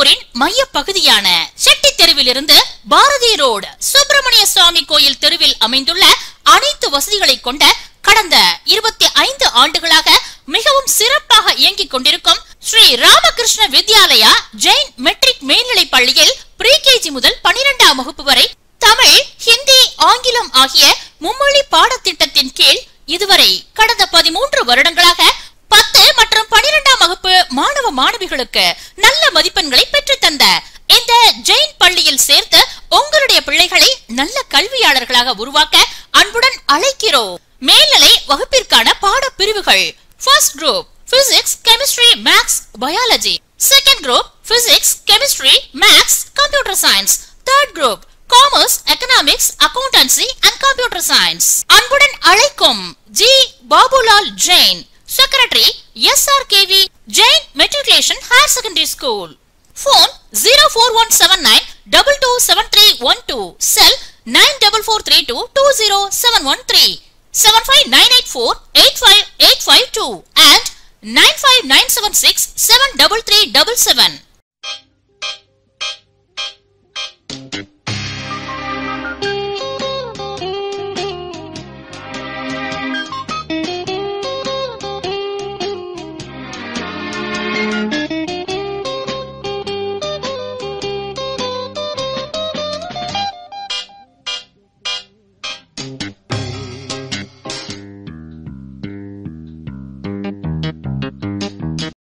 திருப்பூரின் மைய பகுதியான செட்டி தெருவிலிருந்து பாரதி ரோடு சுப்பிரமணிய சுவாமி கோயில் தெருவில் அமைந்துள்ள அனைத்து வசதிகளை கொண்ட கடந்த இருபத்தி ஐந்து ஆண்டுகளாக மிகவும் சிறப்பாக இயங்கிக் கொண்டிருக்கும் ஸ்ரீ ராமகிருஷ்ண வித்யாலயா ஜெயின் மெட்ரிக் மேல்நிலைப் பள்ளியில் ப்ரீகேஜி முதல் பனிரெண்டாம் வகுப்பு வரை தமிழ் ஹிந்தி ஆங்கிலம் ஆகிய மும்மொழி பாடத்திட்டத்தின் கீழ் இதுவரை கடந்த பதிமூன்று வருடங்களாக பத்து மற்றும் பனிரெண்டாம் வகுப்பு மாணவ மாணவிகளுக்கு நல்ல மதிப்பெண்களை பெற்றுத் தந்த இந்த ஜெயின் பள்ளியில் சேர்த்து உங்களுடைய பிள்ளைகளை நல்ல கல்வியாளர்களாக உருவாக்க அன்புடன் அழைக்கிறோம் மேல்நிலை வகுப்பிற்கான பாட பிரிவுகள் first group physics chemistry maths biology second group physics chemistry maths computer science third group commerce economics accountancy and computer science அன்புடன் அழைக்கும் G Babulal Jain secretary S R K V Jain matriculation higher secondary school phone 04179 227312 cell 94432 20713 75984 85852 and 95976 73377